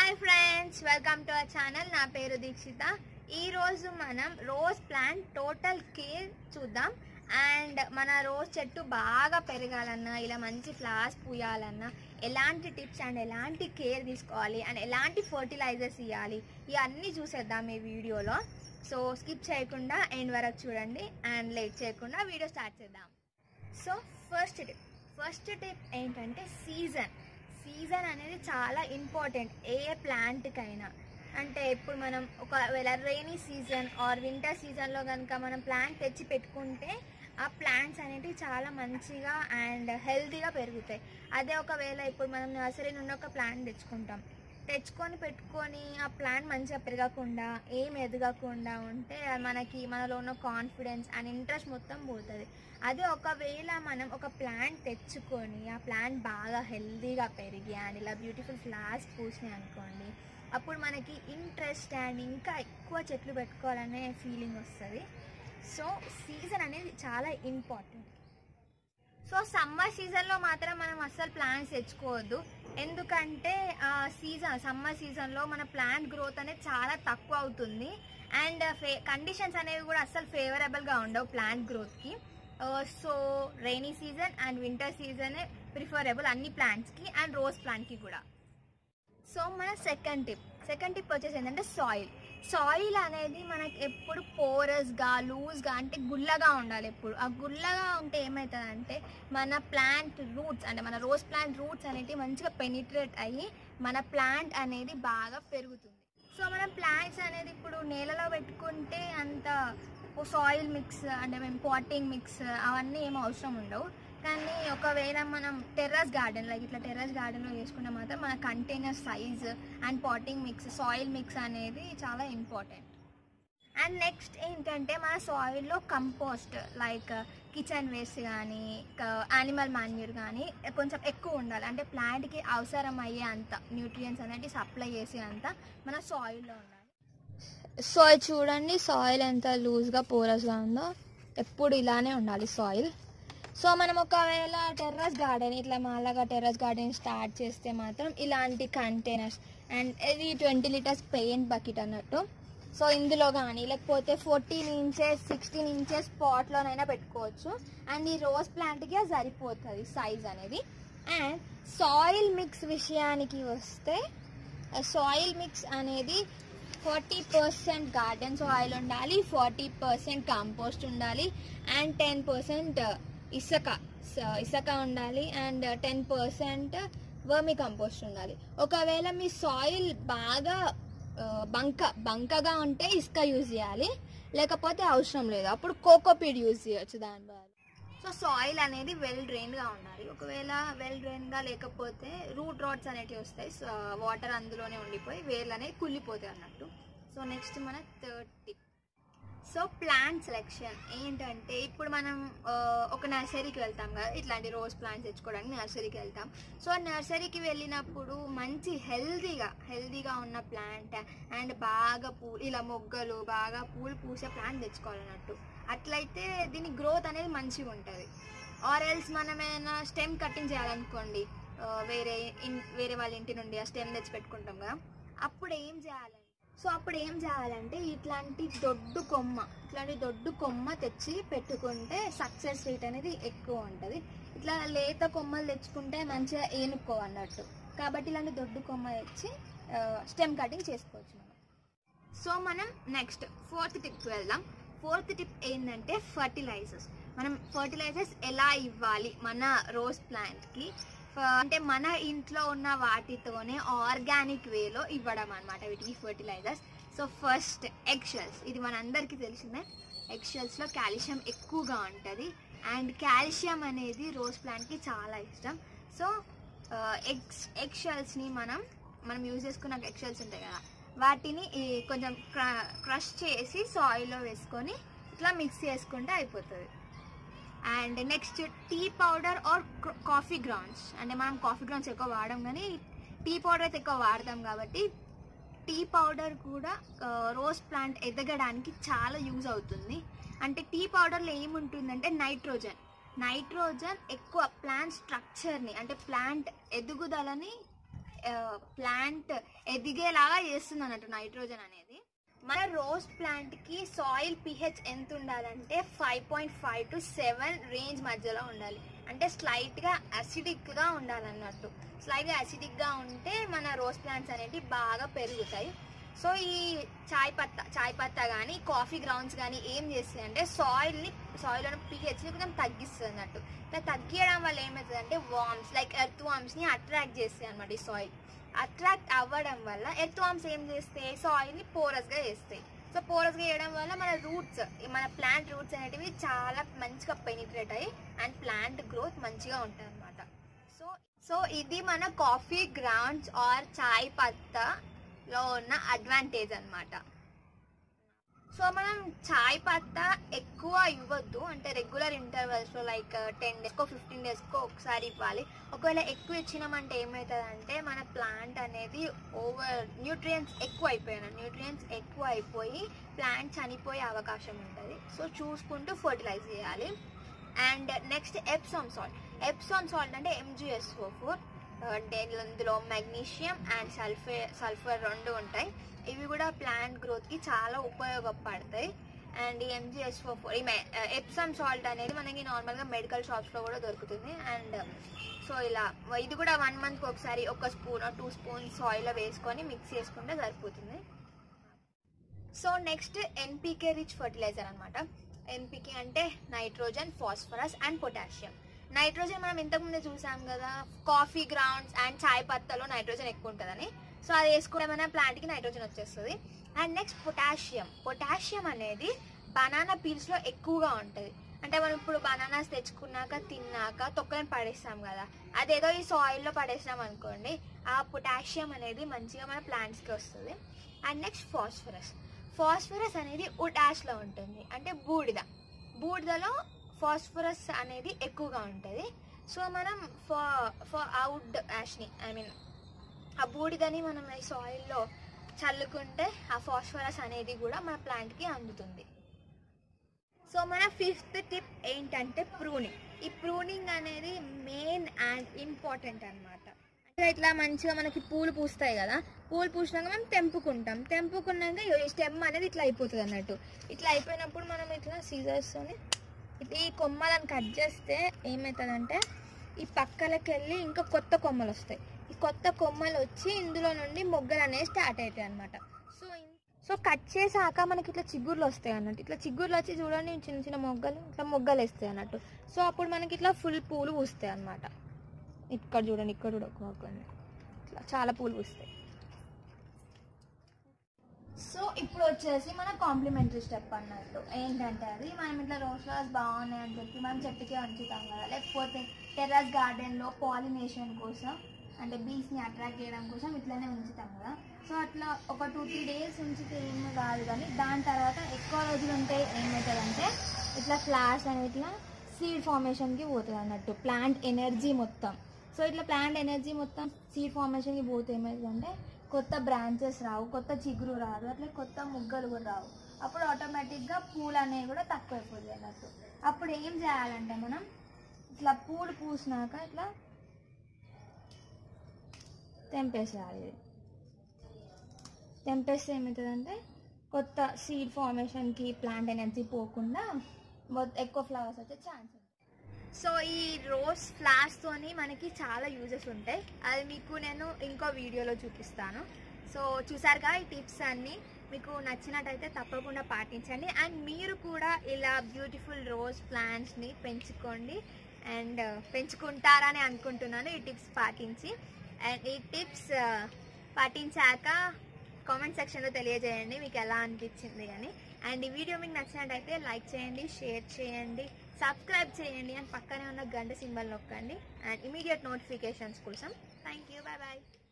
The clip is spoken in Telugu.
hi friends welcome to our channel నా పేరు దీక్షిత ఈ రోజు మనం రోజ్ ప్లాంట్ టోటల్ కేర్ చూద్దాం అండ్ మన రోజ్ చెట్టు బాగా పెరగాలన్నా ఇలా మంచి ఫ్లవర్స్ పూయాలన్నా ఎలాంటి టిప్స్ అండ్ ఎలాంటి కేర్ తీసుకోవాలి అండ్ ఎలాంటి ఫర్టిలైజర్స్ ఇవ్వాలి ఇవన్నీ చూసేద్దాం ఈ వీడియోలో సో స్కిప్ చేయకుండా ఎండ్ వరకు చూడండి అండ్ లేట్ చేయకుండా వీడియో స్టార్ట్ చేద్దాం so first tip first tip ఏంటంటే సీజన్ సీజన్ అనేది చాలా ఇంపార్టెంట్ ఏ ప్లాంట్కైనా అంటే ఇప్పుడు మనం ఒకవేళ రైనీ సీజన్ ఆర్ వింటర్ సీజన్లో కనుక మనం ప్లాంట్ తెచ్చి పెట్టుకుంటే ఆ ప్లాంట్స్ అనేటివి చాలా మంచిగా అండ్ హెల్తీగా పెరుగుతాయి అదే ఒకవేళ ఇప్పుడు మనం నర్సరీ నుండి ఒక ప్లాంట్ తెచ్చుకుంటాం తెచ్చుకొని పెట్టుకొని ఆ ప్లాంట్ మంచిగా పెరగకుండా ఏం ఎదగకుండా ఉంటే అది మనకి మనలో ఉన్న కాన్ఫిడెన్స్ అండ్ ఇంట్రెస్ట్ మొత్తం పోతుంది అదే ఒకవేళ మనం ఒక ప్లాంట్ తెచ్చుకొని ఆ ప్లాంట్ బాగా హెల్తీగా పెరిగి అండ్ ఇలా బ్యూటిఫుల్ ఫ్లవర్స్ పూసినాయి అనుకోండి అప్పుడు మనకి ఇంట్రెస్ట్ అండ్ ఇంకా ఎక్కువ చెట్లు పెట్టుకోవాలనే ఫీలింగ్ వస్తుంది సో సీజన్ అనేది చాలా ఇంపార్టెంట్ సో సమ్మర్ సీజన్లో మాత్రం మనం అస్సలు ప్లాంట్స్ తెచ్చుకోవద్దు ఎందుకంటే ఆ సీజన్ సమ్మర్ సీజన్లో మన ప్లాంట్ గ్రోత్ అనేది చాలా తక్కువ అవుతుంది అండ్ ఫే కండిషన్స్ అనేవి కూడా అస్సలు ఫేవరబుల్గా ఉండవు ప్లాంట్ గ్రోత్కి so rainy season and winter సీజనే ప్రిఫరబుల్ అన్ని ప్లాంట్స్కి అండ్ రోజ్ ప్లాంట్కి కూడా సో మన సెకండ్ టిప్ సెకండ్ టిప్ వచ్చేసి ఏంటంటే సాయిల్ సాయిల్ అనేది మనకి ఎప్పుడు పోరస్గా లూజ్గా అంటే గుల్లగా ఉండాలి ఎప్పుడు ఆ గుల్లగా ఉంటే ఏమవుతుందంటే మన ప్లాంట్ రూట్స్ అంటే మన రోజ్ ప్లాంట్ రూట్స్ అనేటివి మంచిగా పెనిట్రేట్ అయ్యి మన ప్లాంట్ అనేది బాగా పెరుగుతుంది సో మనం ప్లాంట్స్ అనేది ఇప్పుడు నేలలో పెట్టుకుంటే అంత సాయిల్ మిక్స్ అంటే మేము పాటింగ్ మిక్స్ అవన్నీ ఏం అవసరం ఉండవు కానీ ఒకవేళ మనం టెర్రస్ గార్డెన్ లైక్ ఇట్లా టెర్రస్ గార్డెన్లో చేసుకుంటే మాత్రం మన container size and potting mix soil mix అనేది చాలా ఇంపార్టెంట్ అండ్ నెక్స్ట్ ఏంటంటే మన సాయిల్లో కంపోస్ట్ లైక్ కిచెన్ వేస్ట్ కానీ యానిమల్ మాన్యూర్ కానీ కొంచెం ఎక్కువ ఉండాలి అంటే ప్లాంట్కి అవసరం అయ్యే అంత న్యూట్రియంట్స్ అనేవి సప్లై చేసే అంత మన సాయిల్లో ఉండాలి సో చూడండి సాయిల్ ఎంత లూజ్గా పోరస్గా ఉందో ఎప్పుడు ఇలానే ఉండాలి సాయిల్ సో మనం ఒకవేళ టెర్రస్ గార్డెన్ ఇట్లా మాలాగా టెర్రస్ గార్డెన్ స్టార్ట్ చేస్తే మాత్రం ఇలాంటి కంటైనర్స్ అండ్ ఇది ట్వంటీ లీటర్స్ పెయింట్ బకెట్ అన్నట్టు సో ఇందులో కానీ లేకపోతే ఫోర్టీన్ ఇంచెస్ సిక్స్టీన్ ఇంచెస్ పాట్లోనైనా పెట్టుకోవచ్చు అండ్ ఈ రోజ్ ప్లాంట్కి అది సరిపోతుంది సైజ్ అనేది అండ్ సాయిల్ మిక్స్ విషయానికి వస్తే సాయిల్ మిక్స్ అనేది ఫార్టీ పర్సెంట్ గార్డెన్ సాయిల్ ఉండాలి ఫార్టీ పర్సెంట్ కంపోస్ట్ ఉండాలి అండ్ టెన్ పర్సెంట్ ఇసుక స- ఇసుక ఉండాలి and ten percent vermicompost ఉండాలి ఒకవేళ మీ సాయిల్ బాగా ఆ, బంక బంకగా ఉంటే ఇసుక యూజ్ చేయాలి లేకపోతే అవసరం లేదు అప్పుడు కోకోపీడ్ యూజ్ చేయొచ్చు దాని బదులు సో సాయిల్ అనేది వెల్ డ్రైన్గా ఉండాలి ఒకవేళ వెల్ డ్రైన్గా లేకపోతే రూట్ రాడ్స్ అనేటివి వస్తాయి సో వాటర్ అందులోనే ఉండిపోయి వేర్లు అనేవి కుళ్ళిపోతాయి అన్నట్టు సో నెక్స్ట్ మన third tip so plant selection ఏంటంటే ఇప్పుడు మనం ఆ, ఒక నర్సరీకి వెళ్తాం కదా ఇట్లాంటి రోజ్ ప్లాంట్స్ తెచ్చుకోవడానికి నర్సరీకి వెళ్తాం సో నర్సరీకి వెళ్ళినప్పుడు మంచి హెల్తీగా హెల్తీగా ఉన్న ప్లాంట్ అండ్ బాగా పూ ఇలా మొగ్గలు బాగా పూలు పూసే ప్లాంట్ తెచ్చుకోవాలన్నట్టు అట్లయితే దీని గ్రోత్ అనేది మంచిగా ఉంటుంది ఆర్ ఎల్స్ మనం ఏమైనా స్టెమ్ కటింగ్ చేయాలనుకోండి ఆ, వేరే ఇన్ వేరే వాళ్ళ ఇంటి నుండి ఆ స్టెమ్ తెచ్చి పెట్టుకుంటాం కదా అప్పుడు ఏం చేయాలంటే సో అప్పుడు ఏం చేయాలంటే ఇట్లాంటి దొడ్డు కొమ్మ ఇట్లాంటి దొడ్డు కొమ్మ తెచ్చి పెట్టుకుంటే సక్సెస్ రేట్ అనేది ఎక్కువ ఉంటుంది ఇట్లా లేత కొమ్మలు తెచ్చుకుంటే మంచిగా ఏనుక్కో అన్నట్టు కాబట్టి ఇలాంటి దొడ్డు కొమ్మ తెచ్చి స్టెమ్ కటింగ్ చేసుకోవచ్చు మనం సో మనం నెక్స్ట్ ఫోర్త్ టిప్ వెళ్దాం ఫోర్త్ టిప్ ఏంటంటే ఫర్టిలైజర్స్ మనం ఫర్టిలైజర్స్ ఎలా ఇవ్వాలి మన రోజ్ ప్లాంట్కి అంటే మన ఇంట్లో ఉన్న వాటితోనే ఆర్గానిక్ వేలో ఇవ్వడం అనమాట వీటికి fertilizers so first egg shells ఇది మనందరికీ తెలిసిందే ఎగ్ షెల్స్లో కాల్షియం ఎక్కువగా ఉంటుంది అండ్ కాల్షియం అనేది రోజ్ ప్లాంట్కి చాలా ఇష్టం సో ఎగ్స్ ఎగ్ షెల్స్ని మనం మనం యూజ్ చేసుకున్న ఎగ్ షెల్స్ ఉంటాయి కదా వాటిని ఈ కొంచెం క్రష్ చేసి సాయిల్లో వేసుకొని ఇట్లా మిక్స్ చేసుకుంటే అయిపోతుంది and next tea powder or coffee grounds అంటే మనం కాఫీ గ్రౌండ్స్ ఎక్కువ వాడడం కానీ టీ పౌడర్ అయితే ఎక్కువ వాడతాం కాబట్టి టీ పౌడర్ కూడా రోజ్ ప్లాంట్ ఎదగడానికి చాలా యూజ్ అవుతుంది అంటే టీ పౌడర్లో ఏముంటుందంటే నైట్రోజన్ నైట్రోజన్ ఎక్కువ ప్లాంట్ స్ట్రక్చర్ని అంటే ప్లాంట్ ఎదుగుదలని ప్లాంట్ ఎదిగేలాగా చేస్తుంది అన్నట్టు నైట్రోజన్ అనేది మన రోజ్ ప్లాంట్ కి సాయిల్ పిహెచ్ ఎంత ఉండాలంటే five point five to seven range మధ్యలో ఉండాలి అంటే స్లైట్ గా అసిడిక్ గా ఉండాలన్నట్టు స్లైట్ గా అసిడిక్ గా ఉంటే మన రోజ్ ప్లాంట్స్ అనేవి బాగా పెరుగుతాయి సో ఈ చాయ్ పత్తా చాయ్ పత్తా కానీ కాఫీ గ్రౌండ్స్ కానీ ఏం చేస్తాయి అంటే సాయిల్ని సాయిల్లోని పిహెచ్ని కొంచెం తగ్గిస్తుంది అన్నట్టు ఇట్లా తగ్గియడం వల్ల ఏమవుతుంది అంటే వామ్స్ లైక్ ఎర్త్ వామ్స్ని అట్రాక్ట్ చేస్తాయి అనమాట ఈ సాయిల్ అట్రాక్ట్ అవ్వడం వల్ల ఎర్త్ వామ్స్ ఏం చేస్తాయి సాయిల్ని పోరస్గా చేస్తాయి సో పోరస్గా చేయడం వల్ల మన రూట్స్ మన ప్లాంట్ రూట్స్ అనేటివి చాలా మంచిగా పెనిట్రేట్ అయ్యి అండ్ ప్లాంట్ గ్రోత్ మంచిగా ఉంటుంది అనమాట సో సో ఇది మన కాఫీ గ్రౌండ్స్ ఆర్ చాయ్ పత్తా లో ఉన్న అడ్వాంటేజ్ అన్నమాట సో మనం చాయ్ పత్తా ఎక్కువ ఇవ్వద్దు అంటే రెగ్యులర్ ఇంటర్వెల్స్లో లైక్ టెన్ డేస్కో ఫిఫ్టీన్ డేస్కో ఒకసారి ఇవ్వాలి ఒకవేళ ఎక్కువ ఇచ్చినామంటే ఏమవుతుందంటే మన ప్లాంట్ అనేది ఓవర్ న్యూట్రియంట్స్ ఎక్కువ అయిపోయినా న్యూట్రియంట్స్ ఎక్కువ అయిపోయి ప్లాంట్ చనిపోయే అవకాశం ఉంటుంది సో చూసుకుంటూ ఫర్టిలైజ్ చేయాలి and next Epsom salt Epsom salt అంటే ఎంజిఎస్ఓ ఫోర్ అంటే ఇందులో మెగ్నీషియం అండ్ సల్ఫర్ సల్ఫర్ రెండు ఉంటాయి ఇవి కూడా ప్లాంట్ గ్రోత్కి చాలా ఉపయోగపడతాయి అండ్ ఈ ఎంజిఎస్ఓ ఫోర్ ఈ ఎప్సమ్ సాల్ట్ అనేది మనకి నార్మల్గా మెడికల్ షాప్స్లో కూడా దొరుకుతుంది అండ్ సో ఇలా ఇది కూడా వన్ మంత్కి ఒకసారి ఒక స్పూన్ టూ స్పూన్స్ ఆయిల్లో వేసుకొని మిక్స్ చేసుకుంటే సరిపోతుంది so next NPK rich fertilizer అనమాట ఎన్పికే అంటే nitrogen phosphorus and potassium nitrogen మనం ఇంతకుముందే చూసాం కదా కాఫీ గ్రౌండ్స్ అండ్ చాయ్ పత్తాలో నైట్రోజన్ ఎక్కువ ఉంటుందని సో అది వేసుకుంటే మన ప్లాంట్కి నైట్రోజన్ వచ్చేస్తుంది అండ్ నెక్స్ట్ పొటాషియం పొటాషియం అనేది బనానా పీల్స్లో ఎక్కువగా ఉంటుంది అంటే మనం ఇప్పుడు బనానాస్ తెచ్చుకున్నాక తిన్నాక తొక్కలను పడేస్తాం కదా అదేదో ఈ సాయిల్లో పడేసినాం అనుకోండి ఆ పొటాషియం అనేది మంచిగా మన ప్లాంట్స్కి వస్తుంది అండ్ నెక్స్ట్ ఫాస్ఫరస్ ఫాస్ఫరస్ అనేది వుడ్ యాష్లో ఉంటుంది అంటే బూడిద బూడిదలో ఫాస్ఫరస్ అనేది ఎక్కువగా ఉంటుంది సో మనం ఫా ఫా ఆ వుడ్ యాష్ని ఐ మీన్ ఆ బూడిదని మనం ఈ సాయిల్లో చల్లుకుంటే ఆ ఫాస్ఫరస్ అనేది కూడా మన ప్లాంట్కి అందుతుంది సో మన ఫిఫ్త్ టిప్ ఏంటంటే ప్రూనింగ్ ఈ ప్రూనింగ్ అనేది మెయిన్ అండ్ ఇంపార్టెంట్ అనమాట ఇట్లా మంచిగా మనకి పూలు పూస్తాయి కదా పూలు పూసినాక మనం తెంపుకుంటాం తెంపుకున్నాక ఈ స్టెమ్ అనేది ఇట్లా అయిపోతుంది అన్నట్టు ఇట్లా అయిపోయినప్పుడు మనం ఇట్లా సీజర్స్తోని ఇట్లా ఈ కొమ్మలను కట్ చేస్తే ఏమవుతుందంటే ఈ పక్కలకి వెళ్ళి ఇంకా కొత్త కొమ్మలు వస్తాయి ఈ కొత్త కొమ్మలు వచ్చి ఇందులో నుండి మొగ్గలు అనేవి స్టార్ట్ అవుతాయి అనమాట సో ఇన్- సో కట్ చేసాక మనకి ఇట్లా చిగుర్లు వస్తాయి అన్నట్టు ఇట్లా చిగుర్లు వచ్చి చూడండి చిన్న చిన్న మొగ్గలు ఇట్లా మొగ్గలు వేస్తాయి అన్నట్టు సో అప్పుడు మనకి ఇట్లా ఫుల్ పూలు పూస్తాయి అన్నమాట ఇక్కడ చూడండి ఇక్కడ కూడా ఒక మొగ్గ ఉంది ఇట్లా చాలా పూలు పూస్తాయి సో ఇప్పుడు వచ్చేసి మన కాంప్లిమెంటరీ స్టెప్ అన్నట్టు ఏంటంటే అది మనం ఇట్లా రోజ్ ఫ్లవర్స్ బాగున్నాయి అని చెప్పి మనం చెట్టుకే ఉంచుతాం కదా లేకపోతే టెర్రస్ గార్డెన్లో పాలినేషన్ కోసం అంటే బీస్ని అట్రాక్ట్ చేయడం కోసం ఇట్లానే ఉంచుతాం కదా సో అట్లా ఒక టూ త్రీ డేస్ ఉంచితే ఏమీ కాదు కానీ దాని తర్వాత ఎక్కువ రోజులు ఉంటే ఏమవుతుందంటే ఇట్లా ఫ్లాష్ అని ఇట్లా సీడ్ ఫార్మేషన్కి పోతుంది అన్నట్టు ప్లాంట్ ఎనర్జీ మొత్తం సో ఇట్లా ప్లాంట్ ఎనర్జీ మొత్తం సీడ్ ఫార్మేషన్కి పోతే ఏమవుతుందంటే కొత్త బ్రాంచెస్ రావు కొత్త చిగురు రాదు అట్లా కొత్త ముగ్గలు కూడా రావు అప్పుడు ఆటోమేటిక్గా పూలు అనేవి కూడా తక్కువ అయిపోతుంది అన్నట్టు అప్పుడు ఏం చేయాలంటే మనం ఇట్లా పూలు పూసినాక ఇట్లా తెంపేసేయాలి ఇది తెంపేస్తే ఏమవుతుందంటే కొత్త సీడ్ ఫార్మేషన్కి ప్లాంట్ ఎనర్జీ పోకుండా మొత్తం ఎక్కువ ఫ్లవర్స్ వచ్చే ఛాన్స్ ఉంది సో ఈ రోజ్ ఫ్లాస్తోని మనకి చాలా యూజెస్ ఉంటాయి అది మీకు నేను ఇంకో వీడియోలో చూపిస్తాను సో చూసారుగా ఈ టిప్స్ అన్నీ మీకు నచ్చినట్టయితే తప్పకుండా పాటించండి అండ్ మీరు కూడా ఇలా బ్యూటిఫుల్ రోజ్ ప్లాంట్స్ని పెంచుకోండి అండ్ పెంచుకుంటారని అనుకుంటున్నాను ఈ టిప్స్ పాటించి అండ్ ఈ టిప్స్ పాటించాక కామెంట్ సెక్షన్లో తెలియజేయండి మీకు ఎలా అనిపించింది అని అండ్ ఈ వీడియో మీకు నచ్చినట్టయితే లైక్ చేయండి షేర్ చేయండి సబ్స్క్రైబ్ చేయండి అండ్ పక్కనే ఉన్న గంట సింబల్ నొక్కండి అండ్ ఇమీడియట్ నోటిఫికేషన్స్ కోసం థ్యాంక్ యూ బాయ్ బాయ్